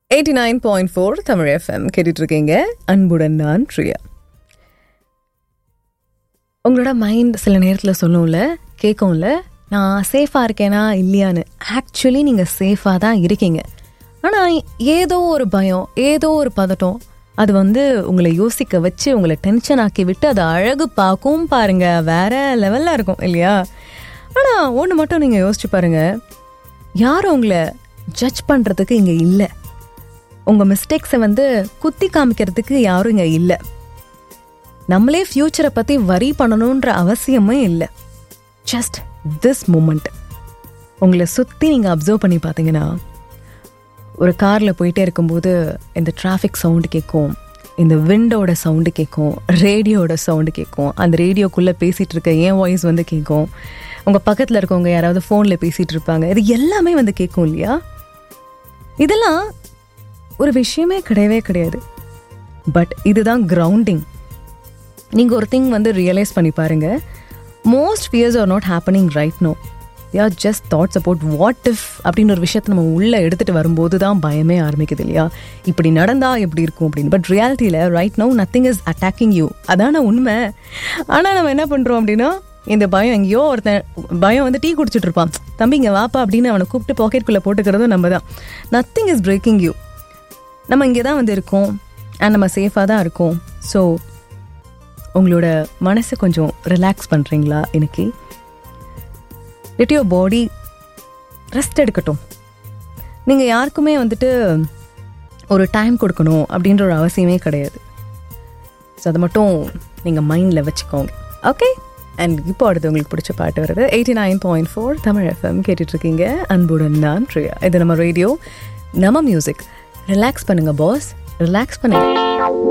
eighty nine point four Tamil F M கேட்டுட்டு இருக்கீங்க அன்புடன் நான் பிரியா உங்களோட மைண்ட் சில நேரத்தில் சொல்லும்ல கேட்கும்ல நான் சேஃபாக இருக்கேனா இல்லையான்னு ஆக்சுவலி நீங்கள் சேஃபாக தான் இருக்கீங்க ஆனால் ஏதோ ஒரு பயம் ஏதோ ஒரு பதட்டம் அது வந்து உங்களை யோசிக்க வச்சு உங்களை டென்ஷன் ஆக்கி விட்டு அது அழகு பார்க்கும் பாருங்க வேற லெவலில் இருக்கும் இல்லையா ஆனால் ஒன்று மட்டும் நீங்கள் யோசிச்சு பாருங்க யாரும் உங்களை ஜட்ஜ் பண்ணுறதுக்கு இங்கே இல்லை உங்கள் மிஸ்டேக்ஸை வந்து குத்தி காமிக்கிறதுக்கு யாரும் இங்கே இல்லை நம்மளே ஃப்யூச்சரை பற்றி வரி பண்ணணுன்ற அவசியமே இல்லை ஜஸ்ட் திஸ் மூமெண்ட் உங்களை சுற்றி நீங்கள் அப்சர்வ் பண்ணி பார்த்தீங்கன்னா ஒரு காரில் போயிட்டே இருக்கும்போது இந்த டிராஃபிக் சவுண்டு கேட்கும் இந்த விண்டோட சவுண்டு கேட்கும் ரேடியோட சவுண்டு கேட்கும் அந்த ரேடியோக்குள்ளே பேசிகிட்டு இருக்க என் வாய்ஸ் வந்து கேட்கும் உங்கள் பக்கத்தில் இருக்கவங்க யாராவது ஃபோனில் பேசிகிட்டு இருப்பாங்க இது எல்லாமே வந்து கேட்கும் இல்லையா இதெல்லாம் ஒரு விஷயமே கிடையவே கிடையாது பட் இதுதான் கிரவுண்டிங் நீங்கள் ஒரு திங் வந்து ரியலைஸ் பண்ணி பாருங்க most fears are not happening right no are just thoughts about what if அப்படின்னு ஒரு விஷயத்தை நம்ம உள்ளே எடுத்துகிட்டு வரும்போது தான் பயமே ஆரம்பிக்குது இல்லையா இப்படி நடந்தா எப்படி இருக்கும் அப்படின்னு பட் ரியாலிட்டியில் right no nothing is attacking you அதான உண்மை ஆனால் நம்ம என்ன பண்ணுறோம் அப்படின்னா இந்த பயம் எங்கேயோ ஒருத்தன் பயம் வந்து டீ குடிச்சிட்டு இருப்பான் தம்பி இங்கே வாப்பா அப்படின்னு அவனை கூப்பிட்டு பாக்கெட்குள்ளே போட்டுக்கிறதும் நம்ம தான் நத்திங் இஸ் பிரேக்கிங் யூ நம்ம இங்கே தான் வந்து இருக்கோம் அண்ட் நம்ம சேஃபாக தான் இருக்கோம் ஸோ உங்களோட மனசை கொஞ்சம் ரிலாக்ஸ் பண்ணுறீங்களா இன்னைக்கு லெட் யோர் பாடி ரெஸ்ட் எடுக்கட்டும் நீங்கள் யாருக்குமே வந்துட்டு ஒரு டைம் கொடுக்கணும் அப்படின்ற ஒரு அவசியமே கிடையாது ஸோ அதை மட்டும் நீங்கள் மைண்டில் வச்சுக்கோங்க ஓகே அண்ட் இப்போ அடுத்து உங்களுக்கு பிடிச்ச பாட்டு வருது eighty nine point four Tamil F M கேட்டுட்ருக்கீங்க அன்புடன் நான் ப்ரியா இது நம்ம ரேடியோ நம்ம மியூசிக் ரிலாக்ஸ் பண்ணுங்கள் பாஸ் ரிலாக்ஸ் பண்ணுங்கள்